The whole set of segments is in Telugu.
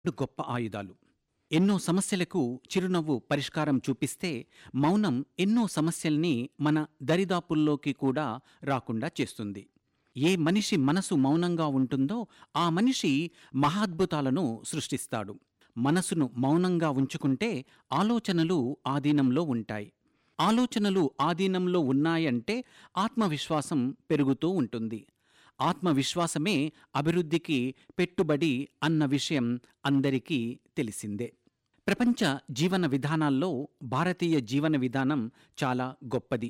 రెండు గొప్ప ఆయుధాలు ఎన్నో సమస్యలకు చిరునవ్వు పరిష్కారం చూపిస్తే మౌనం ఎన్నో సమస్యల్ని మన దరిదాపుల్లోకి కూడా రాకుండా చేస్తుంది ఏ మనిషి మనసు మౌనంగా ఉంటుందో ఆ మనిషి మహాద్భుతాలను సృష్టిస్తాడు మనసును మౌనంగా ఉంచుకుంటే ఆలోచనలు ఆధీనంలో ఉంటాయి ఆలోచనలు ఆధీనంలో ఉన్నాయంటే ఆత్మవిశ్వాసం పెరుగుతూ ఉంటుంది ఆత్మవిశ్వాసమే అభివృద్ధికి పెట్టుబడి అన్న విషయం అందరికీ తెలిసిందే ప్రపంచ జీవన విధానాల్లో భారతీయ జీవన విధానం చాలా గొప్పది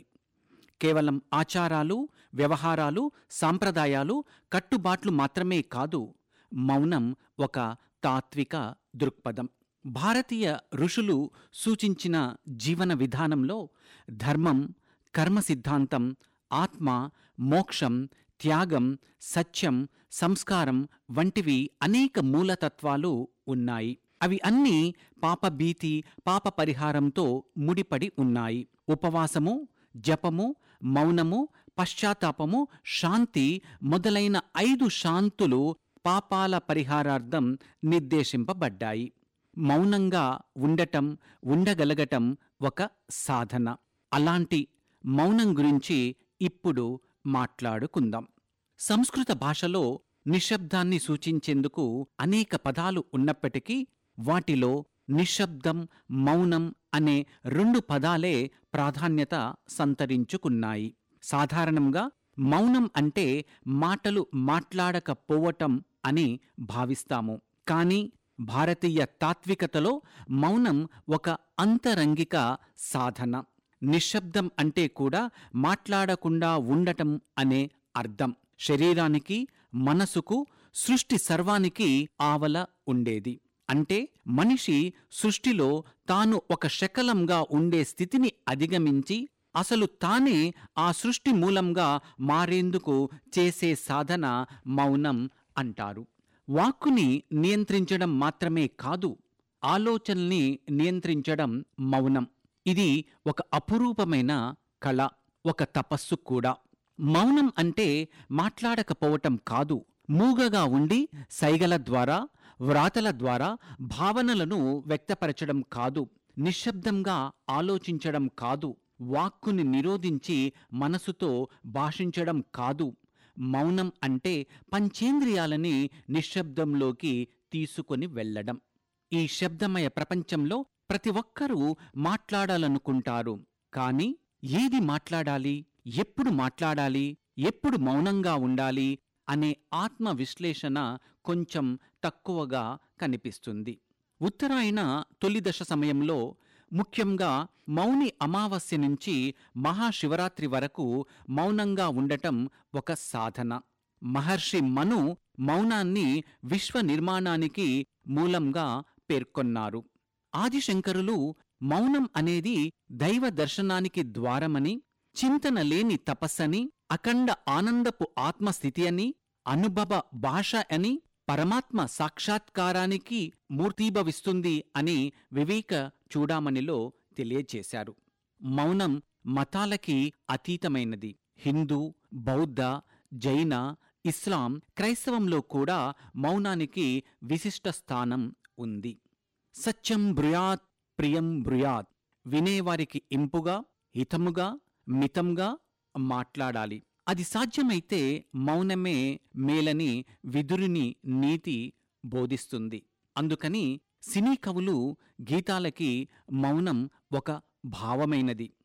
కేవలం ఆచారాలు వ్యవహారాలు సాంప్రదాయాలు కట్టుబాట్లు మాత్రమే కాదు మౌనం ఒక తాత్విక దృక్పథం భారతీయ ఋషులు సూచించిన జీవన విధానంలో ధర్మం కర్మ సిద్ధాంతం ఆత్మ మోక్షం త్యాగం సత్యం సంస్కారం వంటివి అనేక మూలతత్వాలు ఉన్నాయి అవి అన్నీ పాపభీతి పాప పరిహారంతో ముడిపడి ఉన్నాయి ఉపవాసము జపము మౌనము పశ్చాత్తాపము శాంతి మొదలైన ఐదు శాంతులు పాపాల పరిహారార్థం నిర్దేశింపబడ్డాయి మౌనంగా ఉండటం ఉండగలగటం ఒక సాధన అలాంటి మౌనం గురించి ఇప్పుడు మాట్లాడుకుందాం సంస్కృత భాషలో నిశ్శబ్దాన్ని సూచించేందుకు అనేక పదాలు ఉన్నప్పటికీ వాటిలో నిశ్శబ్దం మౌనం అనే రెండు పదాలే ప్రాధాన్యత సంతరించుకున్నాయి సాధారణంగా మౌనం అంటే మాటలు మాట్లాడకపోవటం అని భావిస్తాము కానీ భారతీయ తాత్వికతలో మౌనం ఒక అంతరంగిక సాధన నిశ్శబ్దం అంటే కూడా మాట్లాడకుండా ఉండటం అనే అర్థం శరీరానికి మనసుకు సృష్టి సర్వానికి ఆవల ఉండేది అంటే మనిషి సృష్టిలో తాను ఒక శకలంగా ఉండే స్థితిని అధిగమించి అసలు తానే ఆ సృష్టి మూలంగా మారేందుకు చేసే సాధన మౌనం అంటారు వాక్కుని నియంత్రించడం మాత్రమే కాదు ఆలోచనల్ని నియంత్రించడం మౌనం ఇది ఒక అపురూపమైన కళ ఒక తపస్సు కూడా మౌనం అంటే మాట్లాడకపోవటం కాదు మూగగా ఉండి సైగల ద్వారా వ్రాతల ద్వారా భావనలను వ్యక్తపరచడం కాదు నిశ్శబ్దంగా ఆలోచించడం కాదు వాక్కుని నిరోధించి మనసుతో భాషించడం కాదు మౌనం అంటే పంచేంద్రియాలని నిశ్శబ్దంలోకి తీసుకొని వెళ్ళడం ఈ శబ్దమయ ప్రపంచంలో ప్రతి ఒక్కరూ మాట్లాడాలనుకుంటారు కానీ ఏది మాట్లాడాలి ఎప్పుడు మాట్లాడాలి ఎప్పుడు మౌనంగా ఉండాలి అనే ఆత్మ విశ్లేషణ కొంచెం తక్కువగా కనిపిస్తుంది ఉత్తరాయణ తొలి దశ సమయంలో ముఖ్యంగా మౌని అమావాస్య నుంచి మహాశివరాత్రి వరకు మౌనంగా ఉండటం ఒక సాధన మహర్షి మను మౌనాన్ని విశ్వ నిర్మాణానికి మూలంగా పేర్కొన్నారు ఆదిశంకరులు మౌనం అనేది దైవ దర్శనానికి ద్వారమని చింతన లేని తపస్సని అఖండ ఆనందపు ఆత్మస్థితి అని అనుభవ భాష అని పరమాత్మ సాక్షాత్కారానికి మూర్తీభవిస్తుంది అని వివేక చూడామణిలో తెలియచేశారు మౌనం మతాలకి అతీతమైనది హిందూ బౌద్ధ జైన ఇస్లాం క్రైస్తవంలో కూడా మౌనానికి విశిష్ట స్థానం ఉంది సత్యం బ్రుయాత్ ప్రియం బ్రుయాత్ వినేవారికి ఇంపుగా హితముగా మితంగా మాట్లాడాలి అది సాధ్యమైతే మౌనమే మేలని విదురుని నీతి బోధిస్తుంది అందుకని సినీ కవులు గీతాలకి మౌనం ఒక భావమైనది